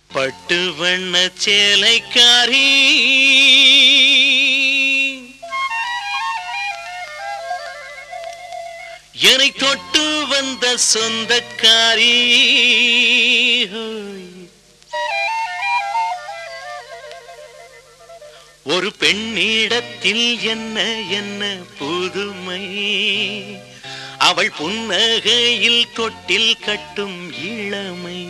பட்டு வண்ண சேலைக்காரி என்னை தொட்டு வந்த சொந்தக்காரி ஹோய். ஒரு பெண்ணிடத்தில் என்ன என்ன புதுமை அவள் புன்னகையில் தொட்டில் கட்டும் இளமை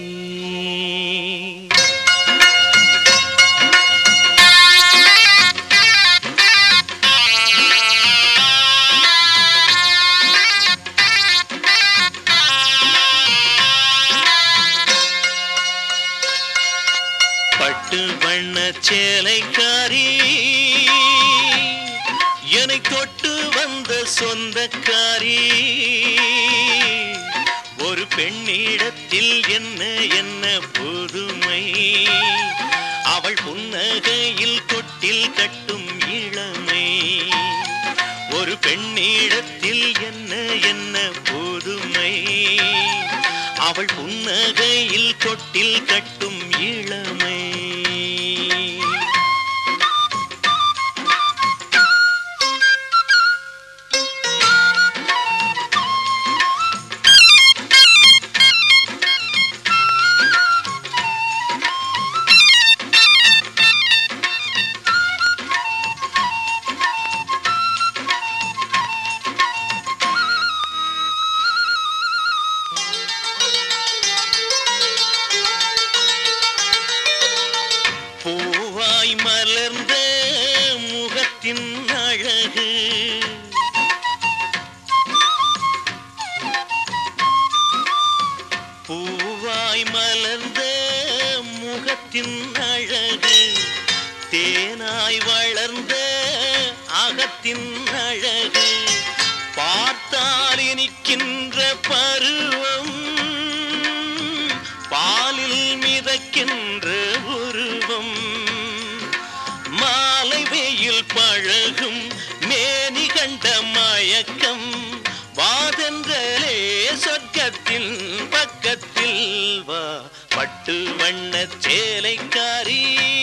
பட்டு வண்ண சேலைக்காரி என்னை தொட்டு வந்த சொந்தக்காரி ஒரு பெண்ணிடத்தில் என்ன என்ன புதுமை அவள் புன்னகையில் தொட்டில் கட்டும் இளமை ஒரு பெண்ணிடத்தில் என்ன என்ன புதுமை அவள் புன்னகையில் தொட்டில் கட்டும் இளமை பூவாய் மலர்ந்த முகத்தின் அழகு பூவாய் மலர்ந்த முகத்தின் அழகு தேனாய் வளர்ந்த அகத்தின் அழகு பார்த்தால் இனிக்கின்ற பருவம் பாலில் மிதக்கின்ற உருவம் மாலை வெயில் பழகும் மேனி கண்ட மயக்கம் வாதென்றலே சொர்க்கத்தின் பக்கத்தில் வா பட்டு வண்ண சேலைக்காரி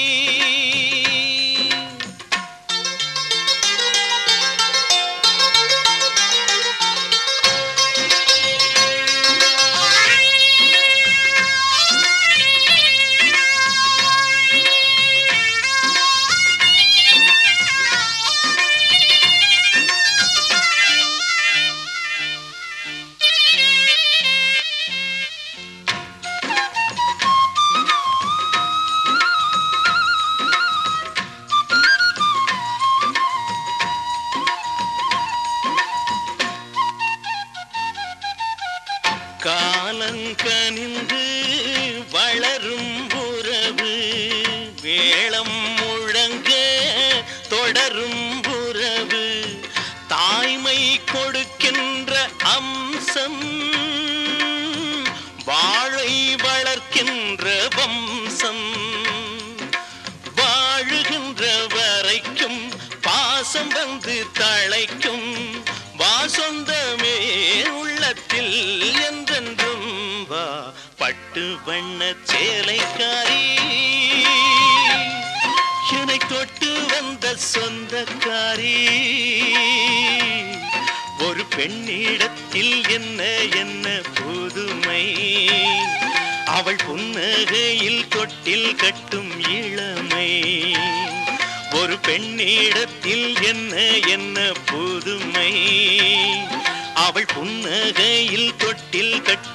காலங்கனிந்து வளரும் உறவு வேளம் முழங்க தொடரும் உறவு தாய்மை கொடுக்கின்ற அம்சம் வாழை வளர்க்கின்ற வம்சம் வாழுகின்ற வரைக்கும் பாசம் வந்து தழைக்கும் வாசொந்தமே உள்ளத்தில் என்றென்றும் வா பட்டு வண்ண சேலைக்காரி என்னை தொட்டு வந்த சொந்தக்காரி ஒரு பெண்ணிடத்தில் என்ன என்ன புதுமை அவள் புன்னகையில் தொட்டில் கட்டும் இளமை ஒரு பெண்ணிடத்தில் என்ன என்ன புதுமை அவள் புன்னகையில் தொட்டில் கட்டும்